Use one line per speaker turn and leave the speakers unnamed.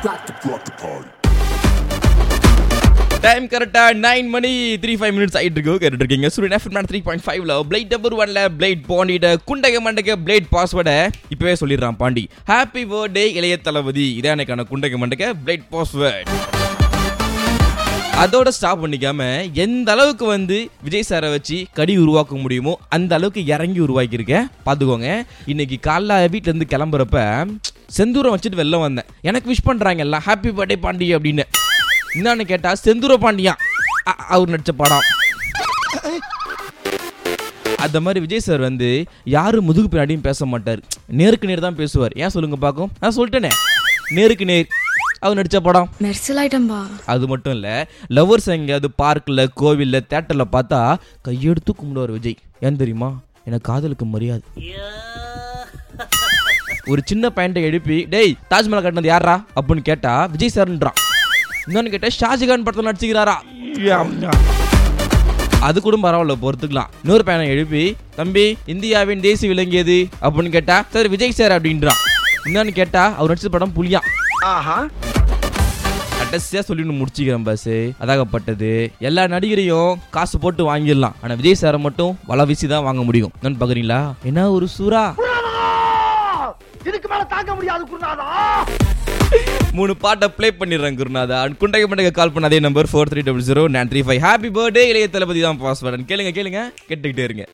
back to rock the party.
Time கரெக்டா nine மணி three five minutes ஆயிட்டு இருக்கு கேட்டுட்டு இருக்கீங்க சூரியன் எஃப் த்ரீ பாயிண்ட் ஃபைவ்ல பிளேட் நம்பர் ஒன்ல பிளேட் பாண்டிட குண்டக மண்டக பிளேட் பாஸ்வேர்டை இப்பவே சொல்லிடுறான் பாண்டி ஹாப்பி பர்த்டே இளைய தளபதி இதான் எனக்கான குண்டக மண்டக பிளேட் பாஸ்வேர்ட் அதோட ஸ்டாப் பண்ணிக்காம எந்த அளவுக்கு வந்து விஜய் சாரை வச்சு கடி உருவாக்க முடியுமோ அந்த அளவுக்கு இறங்கி உருவாக்கியிருக்கேன் பார்த்துக்கோங்க இன்னைக்கு காலைல வீட்ல இருந்து கிளம்புறப்ப செந்தூரம் வச்சுட்டு வெளில வந்தேன் எனக்கு விஷ் பண்றாங்க எல்லாம் ஹாப்பி பர்த்டே பாண்டி அப்படின்னு என்னன்னு கேட்டா செந்தூர பாண்டியா அ- அவர் நடிச்ச படம் அந்த மாதிரி விஜய் சார் வந்து யாரு முதுகு பின்னாடியும் பேச மாட்டார் நேருக்கு நேர் தான் பேசுவார் ஏன் சொல்லுங்க பாக்கும் நான் சொல்லிட்டேனே நேருக்கு நேர் அவர் நடிச்ச படம்
மெர்சல் ஐட்டம்பா
அது மட்டும் இல்ல லவ்வர்ஸ் எங்கேயாவது பார்க்ல கோவில்ல தேட்டர்ல பார்த்தா கையெடுத்து கும்பிடுவார் விஜய் ஏன் தெரியுமா எனக்கு காதலுக்கு மரியாதை ஒரு சின்ன பையன்ட்ட எழுப்பி டேய் தாஜ்மஹால் கட்டினது யாரா அப்படின்னு கேட்டா விஜய் சார்ன்றான் இன்னொன்னு கேட்டா ஷாஜகான் படத்தில் நடிச்சுக்கிறாரா அது கூட பரவாயில்ல பொறுத்துக்கலாம் இன்னொரு பையனை எழுப்பி தம்பி இந்தியாவின் தேசிய விலங்கியது அப்படின்னு கேட்டா சார் விஜய் சார் அப்படின்றான் இன்னொன்னு கேட்டா அவர் நடிச்ச படம் புலியா கடைசியா சொல்லி முடிச்சுக்கிறேன் பஸ் அதாகப்பட்டது எல்லா நடிகரையும் காசு போட்டு வாங்கிடலாம் ஆனா விஜய் சாரை மட்டும் வலை வீசி தான் வாங்க முடியும் என்னன்னு பாக்குறீங்களா என்ன ஒரு சூறா
இதுக்கு மேல தாங்க முடியாது குருநாதா
மூணு பாட்டை ப்ளே பண்ணிடுறேன் குருநாதா அண்ட் குண்டக மண்டக கால் பண்ண அதே number four three double zero nine three five happy birthday இளைய தளபதி தான் பாஸ்வேர்டன் கேளுங்க கேளுங்க கேட்டுக்கிட்டே இருங்க